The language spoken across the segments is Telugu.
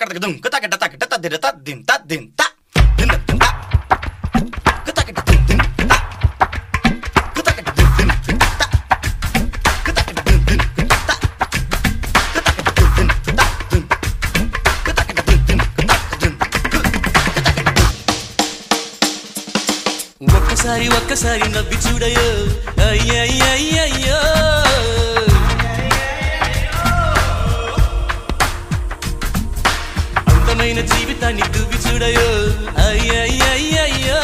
దుమ్ కుతకట తకట తదిర తద్దిం తద్దిం త దిన దిం త కుతకట దిం దిం త కుతకట దిం దిం దిం త కుతకట దిం దిం దిం త కుతకట దిం దిం దిం త దిం కుతకట దిం దిం దిం త దిం ఒక్కసారి ఒక్కసారి నవ్వి చూడయో అయ్యయ్యయ్యయ్యో అందమైన జీవితాన్ని దువ్వి చూడయో అయ్యయ్యయ్యయ్యో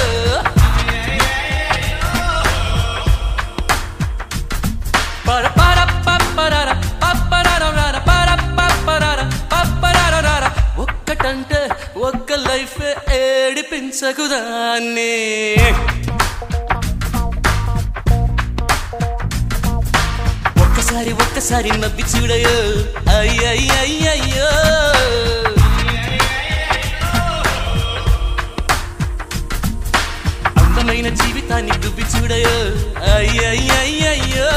పర పర పప్పరర పప్పరరరర పర పప్పరర పప్పరరరర ఒక్కటంటే ఒక్క లైఫ్ ఏడిపించకుదాన్ని ఒక్కసారి ఒక్కసారి నవ్వి చూడయో అయ్యయ్యయ్యయ్యో అందమైన జీవితాన్ని దువ్వి చూడయో అయ్యయ్యయ్యయ్యో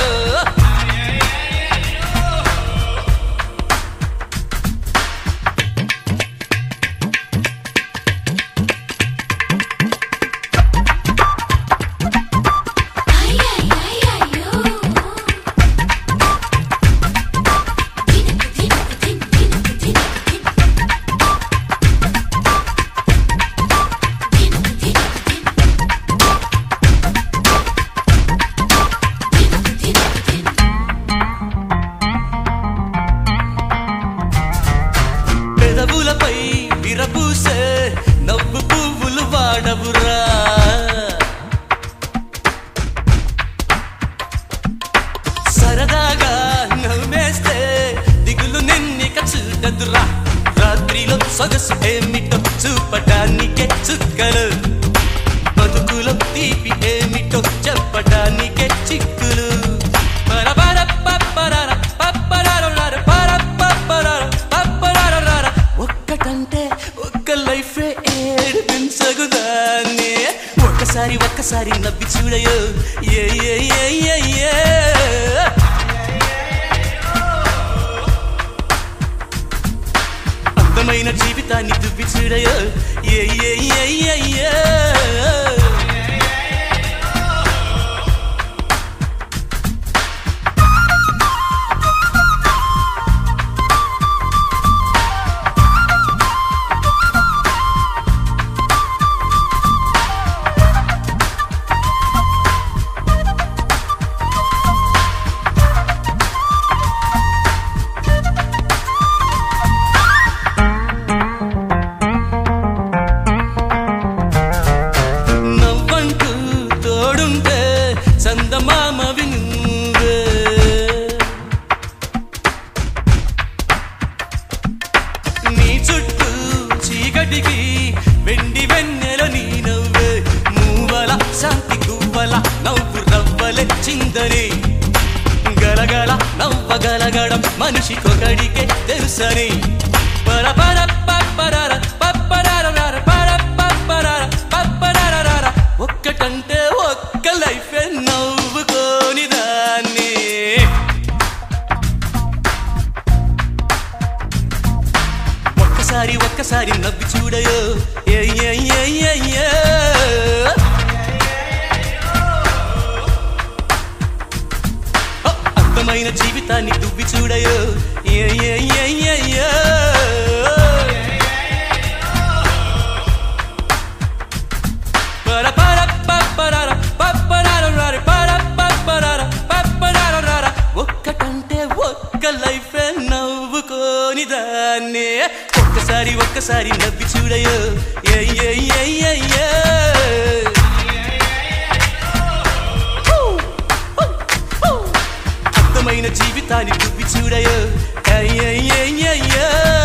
పెదవులపై విరపూసే నవ్వు పువ్వులు వాడవురా సరదాగా నవ్వేస్తే దిగులు నిన్నిక చూడదురా రాత్రిలో సొగసు ఏమిటో చూపటానికే చుక్కలు బతుకులో తీపి ఏమిటో చెప్పటానికే చిక్కులు పరపర పప్పరర పప్పరరరర పర పప్పరర పప్పరరరర ఒక్కటంటే ఒక్క లైఫ్ ఏడిపించగుదాన్ని ఒక్కసారి ఒక్కసారి నవ్వి చూడయో ఏ ఏ ఏ ఏ ఏ అందమైన జీవితాన్ని దువ్వి చూడయో ఏ ఏ ఏ ఏ ఏ నవ్వంటూ తోడుంటే చందమామ వినువే నీ చుట్టూ చీకటికి వెండి వెన్నెల నీ నవ్వే మూవల శాంతి గువ్వల నవ్వు రవ్వలే చిందని గలగల నవ్వగలగడం మనిషికొకడికే తెలుసని పర పర పప్పరర పప్పరరరర పర పప్పరర పప్పరరరర ఒక్కటంటే ఒక్క లైఫ్ నవ్వుకోని దాన్ని ఒక్కసారి ఒక్కసారి నవ్వి చూడయో ఏ ఏ ఏ ఏ ఏ ఓ, అందమైన జీవితాన్ని దువ్వి చూడయో ఏ ఏ ఏ ఏ ఏ పర పర పప్పరర పప్పరరరర పర పప్పరర పప్పరరరర ఒక్కటంటే ఒక్క లైఫ్ నవ్వుకోని దాన్ని ఒక్కసారి ఒక్కసారి నవ్వి చూడయో ఏ ఏ ఏ ఏ ఏ అందమైన జీవితాన్ని దువ్వి చూడయో ఏ ఏ ఏ ఏ ఏ